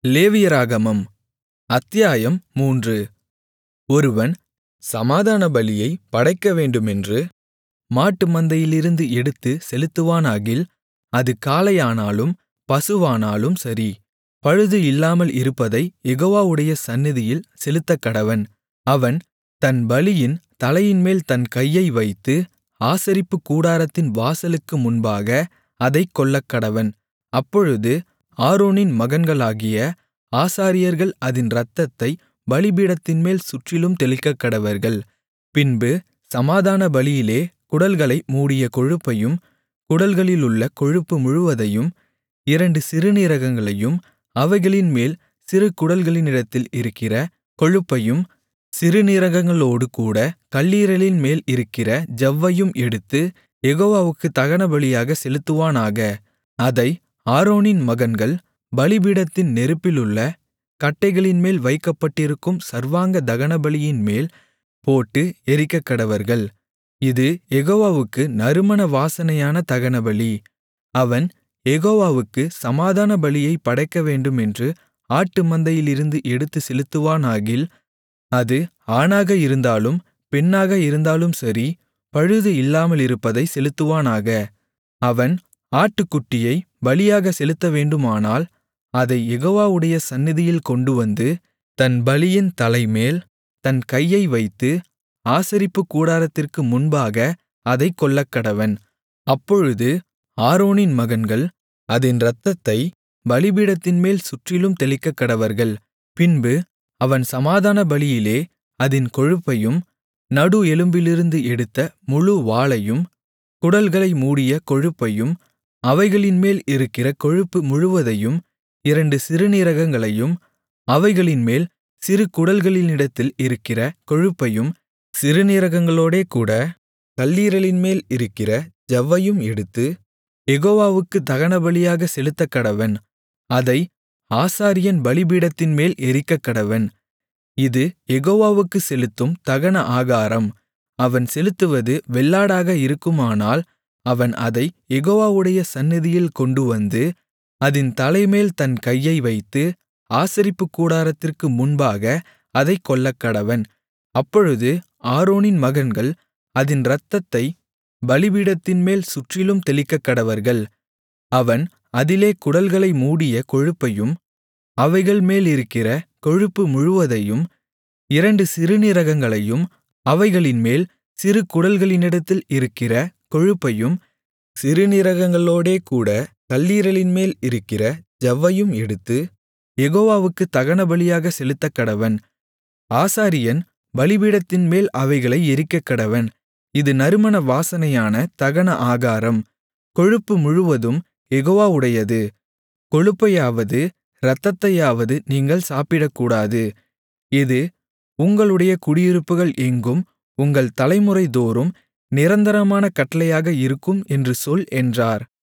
லேவியராகமம் அத்தியாயம் மூன்று ஒருவன் சமாதானபலியைப் படைக்கவேண்டுமென்று மாட்டு மந்தையிலிருந்து எடுத்துச் செலுத்துவானாகில் அது காளையானாலும் பசுவானாலும் சரி பழுது இல்லாமல் இருப்பதைக் யெகோவாவுடைய சந்நிதியில் செலுத்தக்கடவன் அவன் தன் பலியின் தலையின்மேல் தன் கையை வைத்து ஆசரிப்புக்கூடாரத்தின் வாசலுக்கு முன்பாக அதைக் கொல்லக்கடவன் அப்பொழுது ஆரோனின் மகன்களாகிய ஆசாரியர்கள் அதின் இரத்தத்தைப் பலிபீடத்தின்மேல் சுற்றிலும் தெளிக்கக்கடவர்கள் பின்பு சமாதானபலியிலே குடல்களை மூடிய கொழுப்பையும் குடல்களிலுள்ள கொழுப்பு முழுவதையும் இரண்டு சிறுநீரகங்களையும் அவைகளின்மேல் சிறு குடல்களினிடத்தில் இருக்கிற கொழுப்பையும் சிறுநீரகங்களோடுகூடக் கல்லீரலின்மேல் இருக்கிற ஜவ்வையும் எடுத்து யெகோவாவுக்குத் தகனபலியாகச் செலுத்துவானாக அதை ஆரோனின் மகன்கள் பலிபீடத்தின் நெருப்பிலுள்ள கட்டைகளின்மேல் வைக்கப்பட்டிருக்கும் சர்வாங்க தகனபலியின்மேல் போட்டு எரிக்கக்கடவர்கள் இது யெகோவாவுக்கு நறுமண வாசனையான தகனபலி அவன் யெகோவாவுக்குச் சமாதானபலியைப் படைக்கவேண்டுமென்று ஆட்டு மந்தையிலிருந்து எடுத்துச் செலுத்துவானாகில் அது ஆணாக இருந்தாலும் பெண்ணாக இருந்தாலும் சரி பழுது இல்லாமலிருப்பதைச் செலுத்துவானாக அவன் ஆட்டுக்குட்டியைப் பலியாகச் செலுத்தவேண்டுமானால் அதைக் யெகோவாவுடைய சந்நிதியில் கொண்டுவந்து தன் பலியின் தலைமேல் தன் கையை வைத்து ஆசரிப்புக்கூடாரத்திற்கு முன்பாக அதைக் கொல்லக்கடவன் அப்பொழுது ஆரோனின் மகன்கள் அதின் இரத்தத்தைப் பலிபீடத்தின்மேல் சுற்றிலும் தெளிக்கக்கடவர்கள் பின்பு அவன் சமாதானபலியிலே அதின் கொழுப்பையும் நடு எலும்பிலிருந்து எடுத்த முழு வாலையும் குடல்களை மூடிய கொழுப்பையும் அவைகளின்மேல் இருக்கிற கொழுப்பு முழுவதையும் இரண்டு சிறுநீரகங்களையும் அவைகளின்மேல் சிறு குடல்களினிடத்தில் இருக்கிற கொழுப்பையும் சிறுநீரகங்களோடேகூடக் கல்லீரலின்மேல் இருக்கிற ஜவ்வையும் எடுத்து யெகோவாவுக்குத் தகனபலியாகச் செலுத்தக்கடவன் அதை ஆசாரியன் பலிபீடத்தின்மேல் எரிக்கக்கடவன் இது யெகோவாவுக்குச் செலுத்தும் தகன ஆகாரம் அவன் செலுத்துவது வெள்ளாடாக இருக்குமானால் அவன் அதைக் யெகோவாவுடைய சந்நிதியில் கொண்டுவந்து அதின் தலைமேல் தன் கையை வைத்து ஆசரிப்புக்கூடாரத்திற்கு முன்பாக அதைக் கொல்லக்கடவன் அப்பொழுது ஆரோனின் மகன்கள் அதின் இரத்தத்தைப் பலிபீடத்தின்மேல் சுற்றிலும் தெளிக்கக்கடவர்கள் அவன் அதிலே குடல்களை மூடிய கொழுப்பையும் அவைகள் மேலிருக்கிற கொழுப்பு முழுவதையும் இரண்டு சிறுநீரகங்களையும் அவைகளின்மேல் சிறு குடல்களினிடத்தில் இருக்கிற கொழுப்பையும் சிறுநீரகங்களோடேகூடக் கல்லீரலின்மேல் இருக்கிற ஜவ்வையும் எடுத்து யெகோவாவுக்குத் தகனபலியாகச் செலுத்தக்கடவன் ஆசாரியன் பலிபீடத்தின்மேல் அவைகளை எரிக்கக்கடவன் இது நறுமண வாசனையான தகன ஆகாரம் கொழுப்பு முழுவதும் யெகோவாவுடையது கொழுப்பையாவது இரத்தத்தையாவது நீங்கள் சாப்பிடக்கூடாது இது உங்களுடைய குடியிருப்புகள் எங்கும் உங்கள் தலைமுறைதோறும் நிரந்தரமான கட்டளையாக இருக்கும் என்று சொல் என்றார்